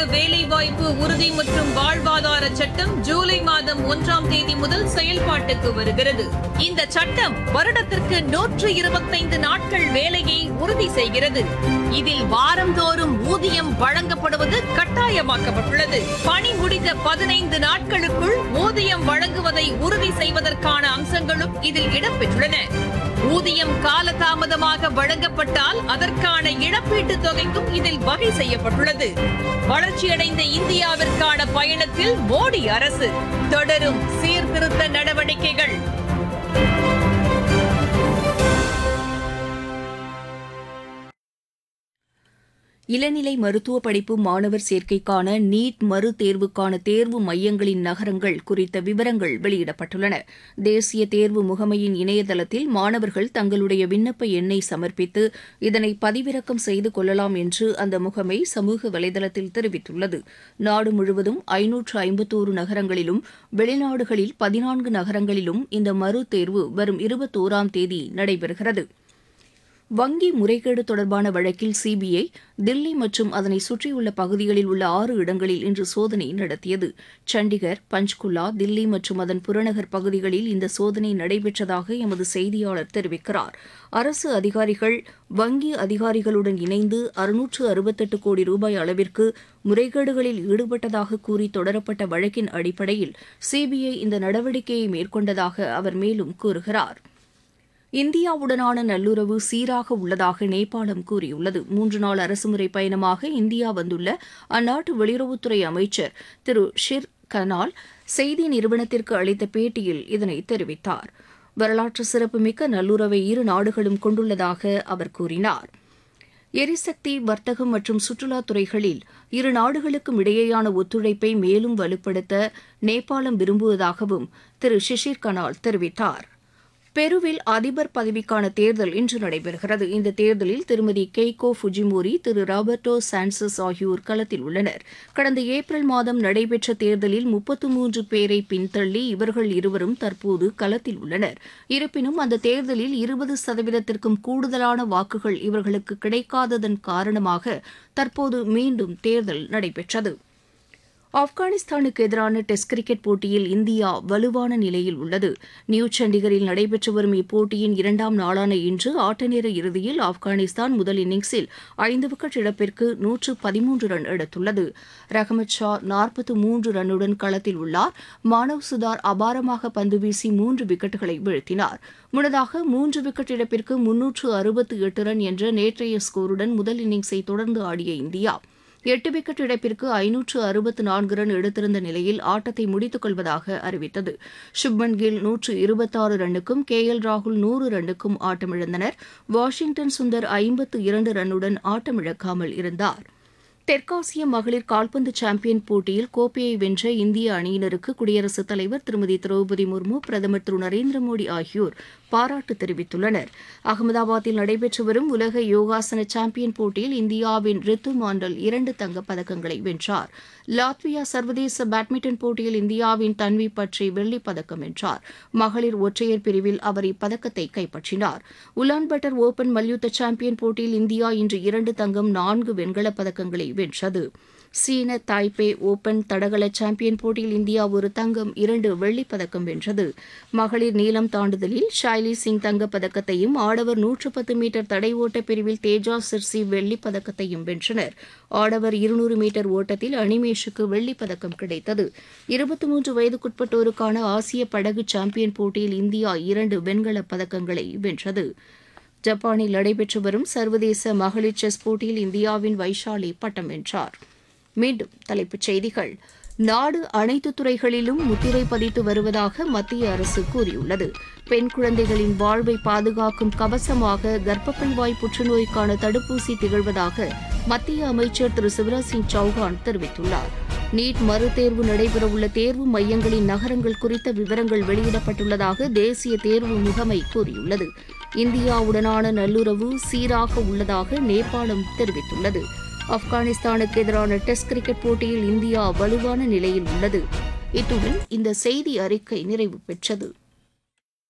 வேலைவாய்ப்பு உறுதி மற்றும் வாழ்வாதார சட்டம் ஜூலை மாதம் ஒன்றாம் தேதி முதல் செயல்பாட்டுக்கு வருகிறது இந்த சட்டம் வருடத்திற்கு நூற்று இருபத்தைந்து நாட்கள் வேலையை உறுதி செய்கிறது இதில் வாரந்தோறும் ஊதியம் வழங்கப்படுவது கட்டாயமாக்கப்பட்டுள்ளது பணி முடிந்த பதினைந்து நாட்களுக்குள் ஊதியம் வழங்குவதை உறுதி செய்வதற்கான அம்சங்களும் இதில் இடம்பெற்றுள்ளன ஊதியம் காலதாமதமாக வழங்கப்பட்டால் அதற்கான இழப்பீட்டுத் தொகைக்கும் இதில் வகை செய்யப்பட்டுள்ளது வளர்ச்சியடைந்த இந்தியாவிற்கான பயணத்தில் மோடி அரசு தொடரும் சீர்திருத்த நடவடிக்கைகள் இளநிலை மருத்துவ படிப்பு மாணவர் சேர்க்கைக்கான நீட் மறு தேர்வுக்கான தேர்வு மையங்களின் நகரங்கள் குறித்த விவரங்கள் வெளியிடப்பட்டுள்ளன தேசிய தேர்வு முகமையின் இணையதளத்தில் மாணவர்கள் தங்களுடைய விண்ணப்ப எண்ணை சமர்ப்பித்து இதனை பதிவிறக்கம் செய்து கொள்ளலாம் என்று அந்த முகமை சமூக வலைதளத்தில் தெரிவித்துள்ளது நாடு முழுவதும் ஐநூற்று ஐம்பத்தோரு நகரங்களிலும் வெளிநாடுகளில் பதினான்கு நகரங்களிலும் இந்த மறு தேர்வு வரும் இருபத்தோராம் தேதி நடைபெறுகிறது வங்கி முறைகேடு தொடர்பான வழக்கில் சிபிஐ தில்லி மற்றும் அதனை சுற்றியுள்ள பகுதிகளில் உள்ள ஆறு இடங்களில் இன்று சோதனை நடத்தியது சண்டிகர் பஞ்ச்குலா தில்லி மற்றும் அதன் புறநகர் பகுதிகளில் இந்த சோதனை நடைபெற்றதாக எமது செய்தியாளர் தெரிவிக்கிறார் அரசு அதிகாரிகள் வங்கி அதிகாரிகளுடன் இணைந்து அறுநூற்று அறுபத்தெட்டு கோடி ரூபாய் அளவிற்கு முறைகேடுகளில் ஈடுபட்டதாக கூறி தொடரப்பட்ட வழக்கின் அடிப்படையில் சிபிஐ இந்த நடவடிக்கையை மேற்கொண்டதாக அவர் மேலும் கூறுகிறார் இந்தியாவுடனான நல்லுறவு சீராக உள்ளதாக நேபாளம் கூறியுள்ளது மூன்று நாள் அரசுமுறை பயணமாக இந்தியா வந்துள்ள அந்நாட்டு வெளியுறவுத்துறை அமைச்சர் திரு ஷிர் கனால் செய்தி நிறுவனத்திற்கு அளித்த பேட்டியில் இதனை தெரிவித்தார் வரலாற்று சிறப்புமிக்க நல்லுறவை இரு நாடுகளும் கொண்டுள்ளதாக அவர் கூறினார் எரிசக்தி வர்த்தகம் மற்றும் சுற்றுலாத் துறைகளில் இரு நாடுகளுக்கும் இடையேயான ஒத்துழைப்பை மேலும் வலுப்படுத்த நேபாளம் விரும்புவதாகவும் திரு ஷிஷிர் கனால் தெரிவித்தார் பெருவில் அதிபர் பதவிக்கான தேர்தல் இன்று நடைபெறுகிறது இந்த தேர்தலில் திருமதி கெய்கோ ஃபுஜிமோரி திரு ராபர்டோ சான்சஸ் ஆகியோர் களத்தில் உள்ளனர் கடந்த ஏப்ரல் மாதம் நடைபெற்ற தேர்தலில் முப்பத்து மூன்று பேரை பின்தள்ளி இவர்கள் இருவரும் தற்போது களத்தில் உள்ளனர் இருப்பினும் அந்த தேர்தலில் இருபது சதவீதத்திற்கும் கூடுதலான வாக்குகள் இவர்களுக்கு கிடைக்காததன் காரணமாக தற்போது மீண்டும் தேர்தல் நடைபெற்றது ஆப்கானிஸ்தானுக்கு எதிரான டெஸ்ட் கிரிக்கெட் போட்டியில் இந்தியா வலுவான நிலையில் உள்ளது நியூ சண்டிகரில் நடைபெற்று வரும் இப்போட்டியின் இரண்டாம் நாளான இன்று ஆட்டநேர இறுதியில் ஆப்கானிஸ்தான் முதல் இன்னிங்ஸில் ஐந்து விக்கெட் இழப்பிற்கு நூற்று பதிமூன்று ரன் எடுத்துள்ளது ரஹமத் ஷா நாற்பத்து மூன்று ரன்னுடன் களத்தில் உள்ளார் மானவ் சுதார் அபாரமாக பந்து வீசி மூன்று விக்கெட்டுகளை வீழ்த்தினார் முன்னதாக மூன்று விக்கெட் இழப்பிற்கு முன்னூற்று அறுபத்து எட்டு ரன் என்ற நேற்றைய ஸ்கோருடன் முதல் இன்னிங்ஸை தொடர்ந்து ஆடிய இந்தியா எட்டு விக்கெட் இழப்பிற்கு ஐநூற்று அறுபத்து நான்கு ரன் எடுத்திருந்த நிலையில் ஆட்டத்தை முடித்துக் கொள்வதாக அறிவித்தது சுப்மன் கில் நூற்று இருபத்தாறு ரன்னுக்கும் கே எல் ராகுல் நூறு ரன்னுக்கும் ஆட்டமிழந்தனர் வாஷிங்டன் சுந்தர் ஐம்பத்து இரண்டு ரன்னுடன் ஆட்டமிழக்காமல் இருந்தார் தெற்காசிய மகளிர் கால்பந்து சாம்பியன் போட்டியில் கோப்பையை வென்ற இந்திய அணியினருக்கு குடியரசுத் தலைவர் திருமதி திரௌபதி முர்மு பிரதமர் திரு நரேந்திர மோடி ஆகியோர் பாராட்டு தெரிவித்துள்ளனர் அகமதாபாத்தில் நடைபெற்று வரும் உலக யோகாசன சாம்பியன் போட்டியில் இந்தியாவின் ரித்து மாண்டல் இரண்டு தங்கப் பதக்கங்களை வென்றார் லாத்வியா சர்வதேச பேட்மிண்டன் போட்டியில் இந்தியாவின் தன்வி பற்றி வெள்ளிப் பதக்கம் வென்றார் மகளிர் ஒற்றையர் பிரிவில் அவர் இப்பதக்கத்தை கைப்பற்றினார் உலான்பட்டர் ஓபன் மல்யுத்த சாம்பியன் போட்டியில் இந்தியா இன்று இரண்டு தங்கம் நான்கு வெண்கலப் பதக்கங்களை வென்றது சீன தாய்பே ஓபன் தடகள சாம்பியன் போட்டியில் இந்தியா ஒரு தங்கம் இரண்டு வெள்ளிப் பதக்கம் வென்றது மகளிர் நீளம் தாண்டுதலில் ஷைலி சிங் தங்கப் பதக்கத்தையும் ஆடவர் நூற்று பத்து மீட்டர் தடை ஓட்ட பிரிவில் தேஜா சிர்சி வெள்ளிப் பதக்கத்தையும் வென்றனர் ஆடவர் இருநூறு மீட்டர் ஓட்டத்தில் அனிமேஷுக்கு வெள்ளிப் பதக்கம் கிடைத்தது இருபத்தி மூன்று வயதுக்குட்பட்டோருக்கான ஆசிய படகு சாம்பியன் போட்டியில் இந்தியா இரண்டு வெண்கலப் பதக்கங்களை வென்றது ஜப்பானில் நடைபெற்று வரும் சர்வதேச மகளிர் செஸ் போட்டியில் இந்தியாவின் வைஷாலி பட்டம் வென்றார் மீண்டும் தலைப்புச் செய்திகள் நாடு அனைத்து துறைகளிலும் முத்திரை பதித்து வருவதாக மத்திய அரசு கூறியுள்ளது பெண் குழந்தைகளின் வாழ்வை பாதுகாக்கும் கவசமாக கர்ப்பப்பை வாய் புற்றுநோய்க்கான தடுப்பூசி திகழ்வதாக மத்திய அமைச்சர் திரு சிவராஜ் சிங் சௌஹான் தெரிவித்துள்ளார் நீட் மறுதேர்வு நடைபெறவுள்ள தேர்வு மையங்களின் நகரங்கள் குறித்த விவரங்கள் வெளியிடப்பட்டுள்ளதாக தேசிய தேர்வு முகமை கூறியுள்ளது இந்தியாவுடனான நல்லுறவு சீராக உள்ளதாக நேபாளம் தெரிவித்துள்ளது ஆப்கானிஸ்தானுக்கு எதிரான டெஸ்ட் கிரிக்கெட் போட்டியில் இந்தியா வலுவான நிலையில் உள்ளது இத்துடன் இந்த செய்தி அறிக்கை நிறைவு பெற்றது